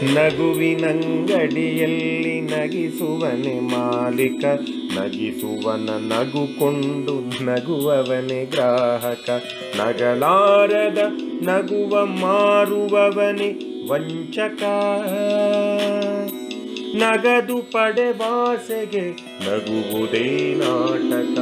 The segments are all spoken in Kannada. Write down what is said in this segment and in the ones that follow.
ನಗುವಿನಂಗಡಿಯಲ್ಲಿ ನಗಿಸುವನೆ ಮಾಲೀಕ ನಗಿಸುವನ ನಗುಕೊಂಡು ನಗುವವನೇ ಗ್ರಾಹಕ ನಗಲಾರದ ನಗುವ ಮಾರುವವನೇ ವಂಚಕ ನಗದು ಪಡೆವಾಸೆಗೆ ನಗುವುದೇ ನಾಟಕ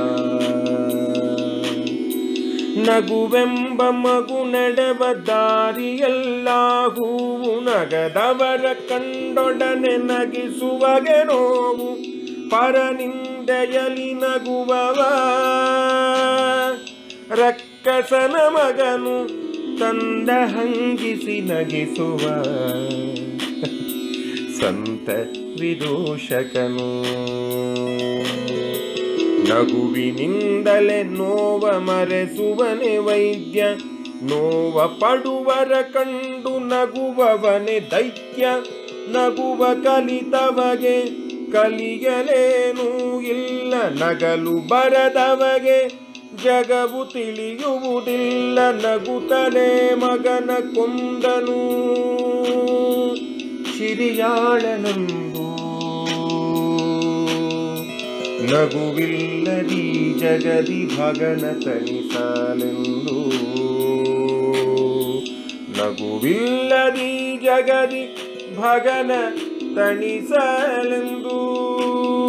ನಗುವೆಂಬ ಮಗು ನಡೆವ ದಾರಿಯೆಲ್ಲ ಹೂವು ನಗದವರ ಕಂಡೊಡನೆ ನಗಿಸುವಗೆ ನೋವು ಪರನಿಂದೆಯಲಿ ನಗುವವ ರಕ್ಕಸನ ಮಗನು ತಂದ ಹಂಗಿಸಿ ನಗಿಸುವ ಸಂತ ವಿದೂಷಕನು ನಗುವಿನಿಂದಲೇ ನೋವ ಮರೆಸುವನೆ ವೈದ್ಯ ನೋವ ಪಡುವರ ಕಂಡು ನಗುವವನೆ ದೈತ್ಯ ನಗುವ ಕಲಿತವಗೆ ಕಲಿಯಲೇನೂ ಇಲ್ಲ ನಗಲು ಬರದವಗೆ ಜಗವು ತಿಳಿಯುವುದಿಲ್ಲ ನಗುತ್ತಲೇ ಮಗನ ಕೊಂದನು ಶಿರಿಯಾಳನಂದು ನಗುವಿಲ್ಲದಿ ಜಗದಿ ಭಗನ ತಣಿಸಲೆಂದು ನಗುವಿಲ್ಲದಿ ಜಗದಿ ಭಗನ ತಣಿಸಲೆಂದು